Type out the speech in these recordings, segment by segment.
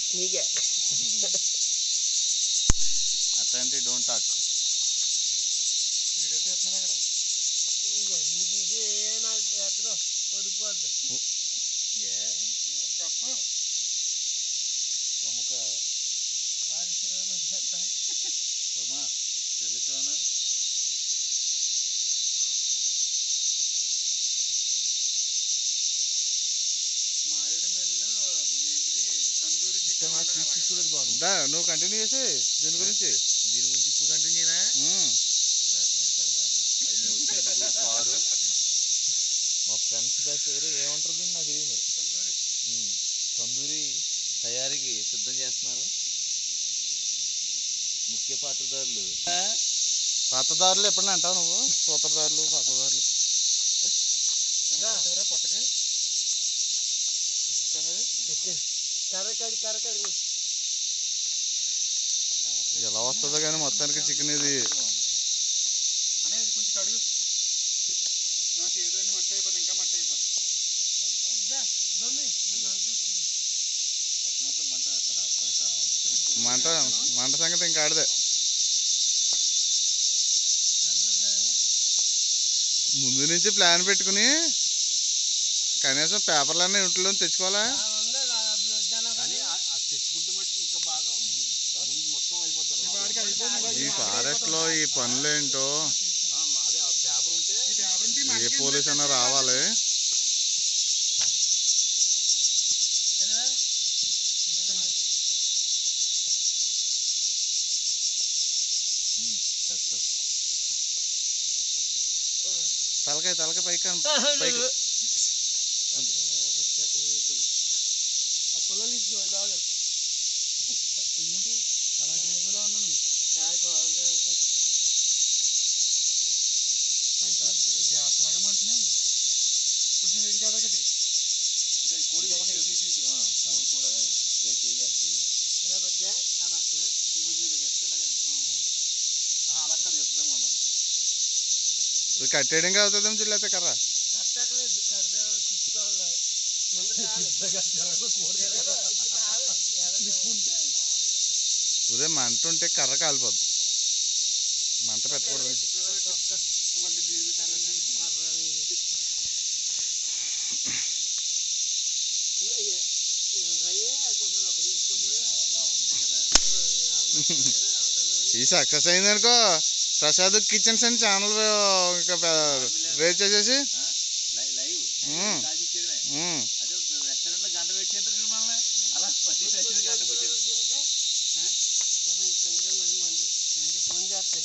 నీకే అట్లాంటి don't talk video తీస్తున్నారు అక్కడ నీకు ఇది ఏ నాకు ఎత్తదో పొడిపోద్ది చెప్పు ప్రముఖ పారిశ్రామిక చెత్త వర్మ తెలుసునా మారేడు మెల్లో ఏంటిది తందూరి చికెన్ చూడదు బాను దా నువ్వు కంటిన్యూ చేసి దీని గురించి దీని గురించి ఇప్పుడు కంటిన్యూ చేయనా ఉమ్. నా తీరు సన్నాసి అది మేము వచ్చేటప్పుడు కారు మా ఫ్రెండ్స్ బ్యాచ్ వేరే ఏమంటారు దీన్ని నాకు తెలియదు మరి తందూరి ఉమ్. తందూరి తయారీకి సిద్ధం చేస్తున్నారు ముఖ్య పాత్రధారులు పాతదారులు ఎప్పుడన్నా అంటావు నువ్వు సూత్రదారులు పాతదారులు ఎవరా పొట్టకి సహజ పెట్టాను కర్రకాడి కర్రకాడి ఎలా వస్తుందో కానీ మొత్తానికి చికెన్ ఇది అనేది కొంచెం కడుగు నా చేతులన్నీ మట్టి అయిపోతుంది ఇంకా మట్టి అయిపోద్ది దొమ్మి మంట మంట సంగతి ఇంకా ఆడదే ముందు నుంచి ప్లాన్ పెట్టుకుని కనీసం పేపర్లన్నీ ఇంట్లో తెచ్చుకోవాలా అది తెచ్చుకుంటే మట్టుకు ఇంకా బాగా ముందు మొత్తం అయిపోద్ది వాడికి అయిపోయింది ఈ ఫారెస్ట్ లో ఈ పనులేంటో అదే ఆ పేపర్ ఉంటే ఈ పేపర్ ఉంటే ఏ మనకి పోలీస్ అన్నా రావాలి తలకాయ తలకాయ పైకి అను- పైకి పొలం తీసుకోవాలి ఏంటి అలా జీపులో ఉన్నా నువ్వు గ్యాస్ లాగా మడుతున్నాయి కొంచెం ఏం కాదు ఒకటి ఇలా పట్టుగా ఆ పక్కన ఇంకొంచెం ఇది గట్టి ఇలాగా ఇది కట్టేయడం అవుతుందేమో చూడలేతే కర్ర కట్టకలేదు కడితే తిప్పుకోవాలి ముందు కాదు ఇప్పుడు కాదు ఎదరు ఉదే మంట ఉంటే కర్ర కాలిపోద్ది మంట పెట్టకూడదు మళ్ళీ దీని కర్ర ఈ సక్సెస్ అయిందనుకో ప్రసాద్ కిచెన్స్ అని ఛానల్ ఇంకా రేట్ చేసేసి లైవ్ ఉమ్, ఇచ్చేయడమే ఉమ్. అదే రెస్టారెంట్ లో గంట పెట్టేంటారు చూడు మనల్ని అలా ప్రతి రెస్టారెంట్ గంట పెట్టారు ముందు వేస్తాను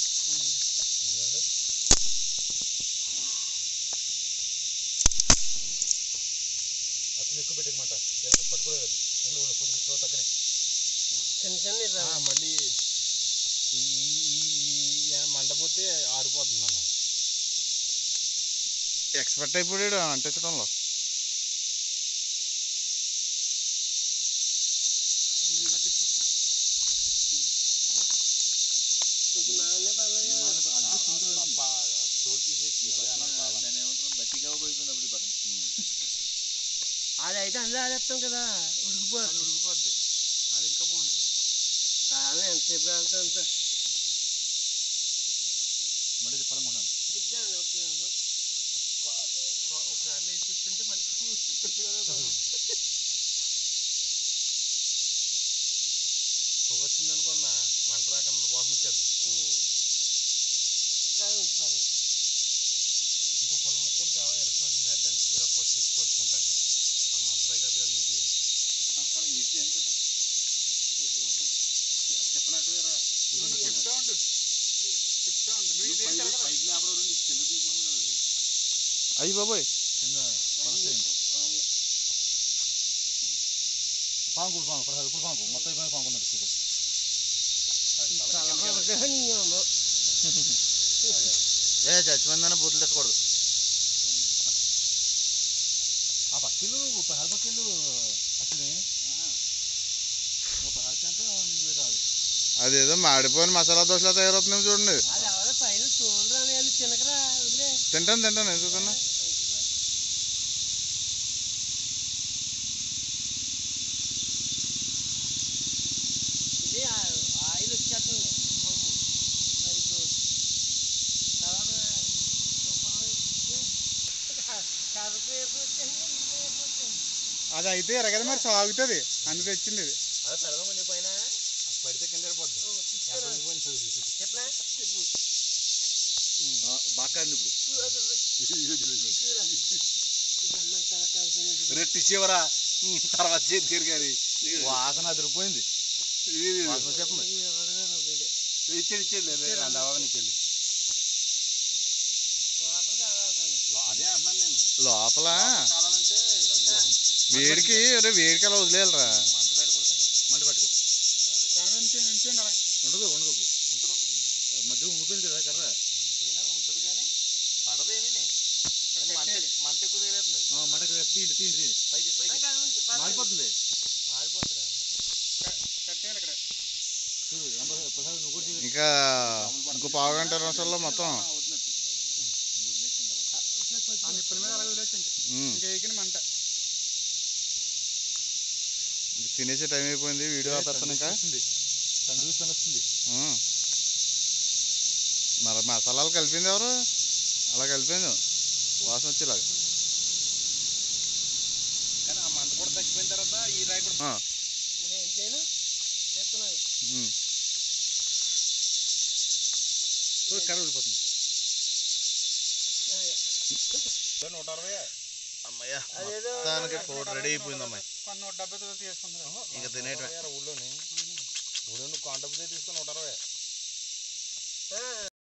అసలు ఎక్కువ పెట్టకమంట పట్టుకోలేదు అది ఉండు ఉండు కొద్దిగా స్లో తగ్గనే చిన్న చిన్న ఇట్లా మళ్ళీ ఈ ఈ ఈ మండపోతే ఆరిపోతుంది అన్న ఎక్స్పర్ట్ అయిపోయాడు అంటించడంలో దీన్ని ఇలా తిప్పు కొంచెం మానే పర్లేదు కదా తోలు తీసేసి దాన్ని ఏమంటారు బట్టిగా పోయిపోయింది అప్పుడు ఈ పక్కన అది అయితే అందరూ ఆడేస్తాం కదా ఉడికిపోతుంది అది ఉడికిపోద్ది అది ఇంకా బాగుంటుంది కాలం ఎంతసేపు కావాలంటే అంత మళ్ళీ తిప్పాలనుకుంటున్నాను తిప్పాను ఒకసారి ఒకసారి లేచి కూర్చుంటే మళ్ళీ కూర్చుంటుంది కదా బాబు. పొగ వచ్చింది అనుకున్నా మంట రాకన్నా వాసన వచ్చేది చాలా ఉంటుంది పర్లేదు ఇంకో పొలం కూడా చాలా ఎరసొచ్చింది దానికి ఇలా పచ్చి పట్టుకుంటాకి ఆ మంట తగిలేదు కదా మీకు అక్కడ ఈజీ ఎంత చెప్పినట్టు రా నువ్వు చెప్తా ఉండు చెప్తా ఉండు నువ్వు ఇదేం కలగరా పైకి లేబర్ రెండు కింద తీసుకున్నాను కదా అది అయ్యి బాబోయ్ కింద పాంకు పాంకు ప్రసాద్ ఇప్పుడు పాంకు మొత్తం అయిపోయిన పాంకు ఉన్నట్టు చూడు కానీ అమ్మ ఏ చచ్చిపోయిందని బూతులు తిట్టకూడదు ఆ పక్కిళ్ళు నువ్వు పహార్ పక్కిళ్ళు అసలు నువ్వు పహార్కి అంటే నీకు వేరే రాదు అదేదో మాడిపోయిన మసాలా దోశలా తయారవుతున్నాం చూడండి అది ఎవరో పైన చూడరా అని తినకరా వదిలే తింటాను తింటాను ఎందుకు తిన్నా అది అయితే ఎరగదు మరి సాగుతుంది అన్ని తెచ్చింది ఇది అదే పెడదాం కొంచెం పైన అది పడితే కింద పడిపోద్ది ఎంత ఉండిపోయింది చదువు. చెప్పనా బాగా ఇప్పుడు అన్నం కలకాల్సింది రెట్టి చివరా తర్వాత చేతి తిరిగారి వాసన అదిరిపోయింది వాసన చెప్పండి అడగదు వీడే ఇచ్చేది ఇచ్చేది అంత అవగానే ఇచ్చేది లోపలికి అడగాలి అదే అంటున్నాను నేను లోపల కావాలంటే వేడికి ఒరే వేడికి అలా వదిలేయాలరా మంట పెట్టకూడదు మంట పెట్టుకో దాని నుంచి ఉంచండి అలా ఉండదు ఉండదు ఉంటుంది ఉంటుంది మధ్య ఉండిపోయింది కదా కర్ర ఉండిపోయినా ఉంటుంది కానీ పడదేమీ మంట మంట ఎక్కువ తేలేస్తుంది మంట తీయండి తీయండి తీయండి పైకి పైకి మారిపోతుంది మారిపోతుందిరా కట్టేయాలి ఇక్కడ చూడు రంభ- ప్రసాద్ నువ్వు కూడా చూడు. ఇంకా ఇంకో పావు గంట నిమిషాల్లో మొత్తం అవుతున్నట్టు వదిలేసాం కదా ఆ నిప్పుల మీద అలా వదిలేచ్చండి ఉమ్. ఇంకా ఎగిన మంట ఇంక తినేసే టైం అయిపోయింది వీడియో ఆపేస్తాను ఇంకా వస్తుంది తండ్రి పని వస్తుంది ఉమ్. మరి మసాలాలు కలిపింది ఎవరు అలా కలిపింది వాసన వచ్చేలాగా కానీ ఆ మంట కూడా తగ్గిపోయిన తర్వాత ఈ రాయి కూడా ఆ, ఏం చేయను చెప్తున్నాను ఉమ్. కర్ర ఊడిపోతుంది నూట అరవై అమ్మయ్య అదేదో మొత్తానికి కూర రెడీ అయిపోయింది అమ్మాయి కొన్ని నూట డెబ్బై తీసుకుంటారు ఇక తినేయటమే. ఊళ్ళోని ఊళ్ళో నువ్వు కాంటాక్ట్ తీసుకుని నూట అరవై ఆ,